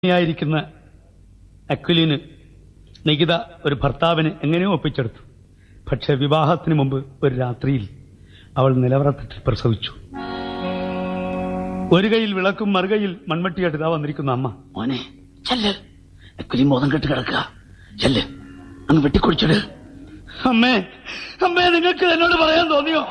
ായിരിക്കുന്ന അക്വിലിന് നികിത ഒരു ഭർത്താവിന് എങ്ങനെയോ ഒപ്പിച്ചെടുത്തു പക്ഷെ വിവാഹത്തിന് മുമ്പ് ഒരു രാത്രിയിൽ അവൾ നിലവറത്തിട്ട് പ്രസവിച്ചു ഒരു കൈയിൽ വിളക്കും മറുകയിൽ മൺവെട്ടിയായിട്ട് ഇതാ വന്നിരിക്കുന്ന അമ്മ മോനെ ചെല്ല് എക്കുലി മോദം കെട്ട് കിടക്കുക ചെല്ല് അങ്ങ് വെട്ടിക്കുടിച്ചിട് അമ്മേ അമ്മേ നിങ്ങൾക്ക് എന്നോട് പറയാൻ തോന്നിയോ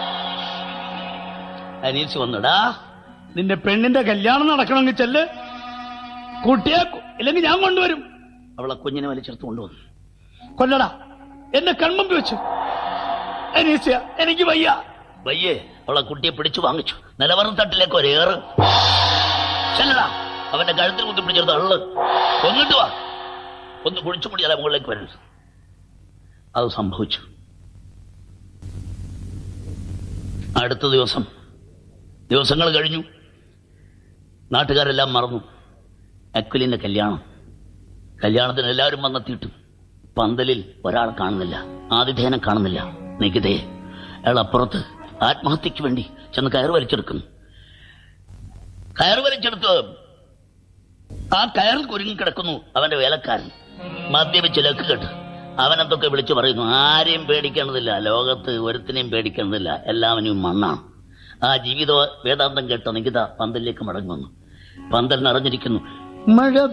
അനീസ് വന്നടാ നിന്റെ പെണ്ണിന്റെ കല്യാണം നടക്കണമെങ്കിൽ ചെല്ല് കുട്ടിയെ കൊ- ഇല്ലെങ്കിൽ ഞാൻ കൊണ്ടുവരും അവളെ കുഞ്ഞിനെ വലിച്ചെടുത്ത് കൊണ്ടുവന്നു കൊല്ലടാ എന്നെ കൺമുമ്പ് വെച്ചു അനീസ്യ എനിക്ക് വയ്യ വയ്യേ അവളെ കുട്ടിയെ പിടിച്ചു വാങ്ങിച്ചു നിലവറം തട്ടിലേക്ക് ഒരേറ് ചെല്ലടാ അവന്റെ കഴുത്തിൽ കുത്തി പിടിച്ചെടുത്ത് അള്ള് കൊന്നിട്ട് വാ ഒന്ന് കുഴിച്ചു മുടിയാലെ മുകളിലേക്ക് വരരുത് അത് സംഭവിച്ചു അടുത്ത ദിവസം ദിവസങ്ങൾ കഴിഞ്ഞു നാട്ടുകാരെല്ലാം മറന്നു അക്വലിന്റെ കല്യാണം കല്യാണത്തിന് എല്ലാവരും വന്നെത്തിയിട്ടു പന്തലിൽ ഒരാൾ കാണുന്നില്ല ആതിഥേയനെ കാണുന്നില്ല നികിതയെ അയാൾ അപ്പുറത്ത് ആത്മഹത്യക്ക് വേണ്ടി ചെന്ന് കയർ വലിച്ചെടുക്കുന്നു കയർ വലിച്ചെടുത്ത് ആ കയറിൽ കുരുങ്ങി കിടക്കുന്നു അവന്റെ വേലക്കാരൻ മദ്യപിച്ച് ലക്ക് കെട്ട് അവനെന്തൊക്കെ വിളിച്ചു പറയുന്നു ആരെയും പേടിക്കേണ്ടതില്ല ലോകത്ത് ഒരുത്തിനെയും പേടിക്കേണ്ടതില്ല എല്ലാവനും മണ്ണാണ് ആ ജീവിത വേദാന്തം കേട്ട നികിത പന്തലിലേക്ക് മടങ്ങി വന്നു പന്തൽ നിറഞ്ഞിരിക്കുന്നു മഴ